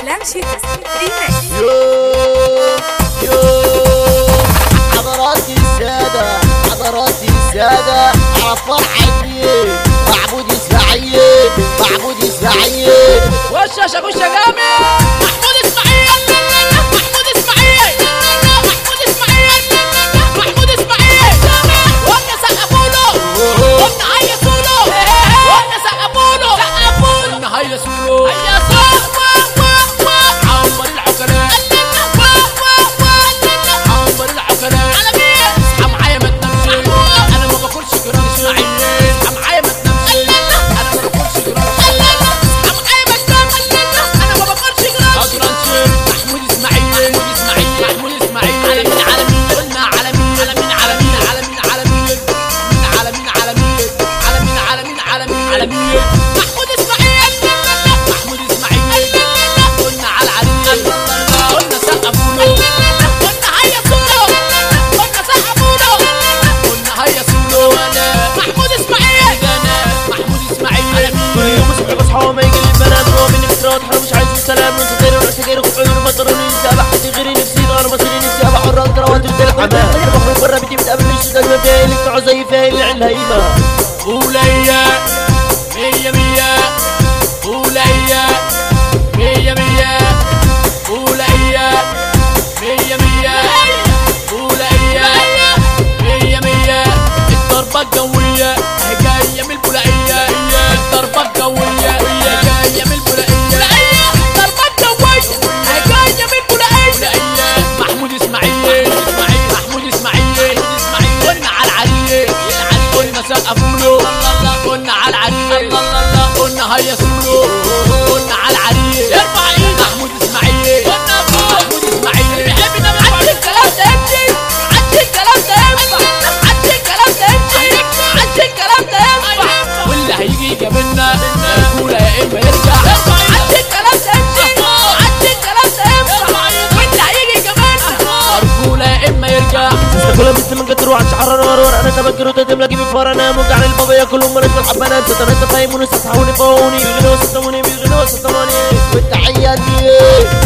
اسلام شيتوس ريماكس يوم يوم حضراتي السادة حضراتي السادة على فرحة الدين معبود إسماعيل معبود إسماعيل والشاشة وش جامد محمود اسماعيل محمود اسماعيل محمود اسماعيل محمود اسماعيل قلنا سقفوا له قلنا هيسوا له قلنا سقفوا له سقفوا له قلنا هيسوا له هيسوا عمر العقلاء عمر العقلاء على مين اصحى معايا ما تنامش انا ما باكلش جرام اسماعيل اصحى معايا ما تنامش انا ما باكلش جرام اصحى معايا ما تنامش انا ما باكلش جرام محمود اسماعيل محمود اسماعيل محمود اسماعيل على مين على مين قلنا على مين على مين على مين على مين على مين على مين على مين على مين على مين على مين على مين محمود اسماعيل محمود اسماعيل قلنا على العريس قلنا سقفوا له قلنا هيسوا له قلنا سقفوا له قلنا هيسوا له محمود اسماعيل محمود اسماعيل كل يوم الصبح بصحى وما يجي البنات هو من افتراض حرام مش عايز السلام من صغير ورأس غير خوف عيون بطلوني نفسي ابع حد غيري نفسي غير مصيري نفسي ابع حرام كروات وزي الحمام انا بخرج برا بيتي بتقابل الشداد ما فيها اللي بتوع زي فيها اللي عين الهيمه قوليا مية مية قوليا مية مية قوليا مية مية قوليا مية مية الضربة الجوية هي جاية من البلائية الضربة الجوية هي جاية من البلائية الضربة الجوية هي جاية من البلائية محمود اسماعيل محمود اسماعيل قلنا على العريس قلنا سقفوا له قلنا على العريس قلنا هيسوا له قلنا على العريس ارفع ايدك محمود اسماعيل محمود اسماعيل بيحب النبي عدي الكلام ده امشي عدي الكلام ده ينفع عدي الكلام ده امشي عدي الكلام ده ينفع واللي هيجي يجاملنا يقول يا اما يرجع عدي الكلام ده امشي عدي الكلام ده ينفع واللي هيجي يجاملنا ارجوله يا اما يرجع كلها مثل من قدر وعن شعر ورور وانا تفكر وتتملك بفار انا موقع عن البابا ياكل ام نسل الحبانات ستنا تفهموني ستصحوني فهوني بيغنوا ستموني بيغنوا ستموني والتحية ليه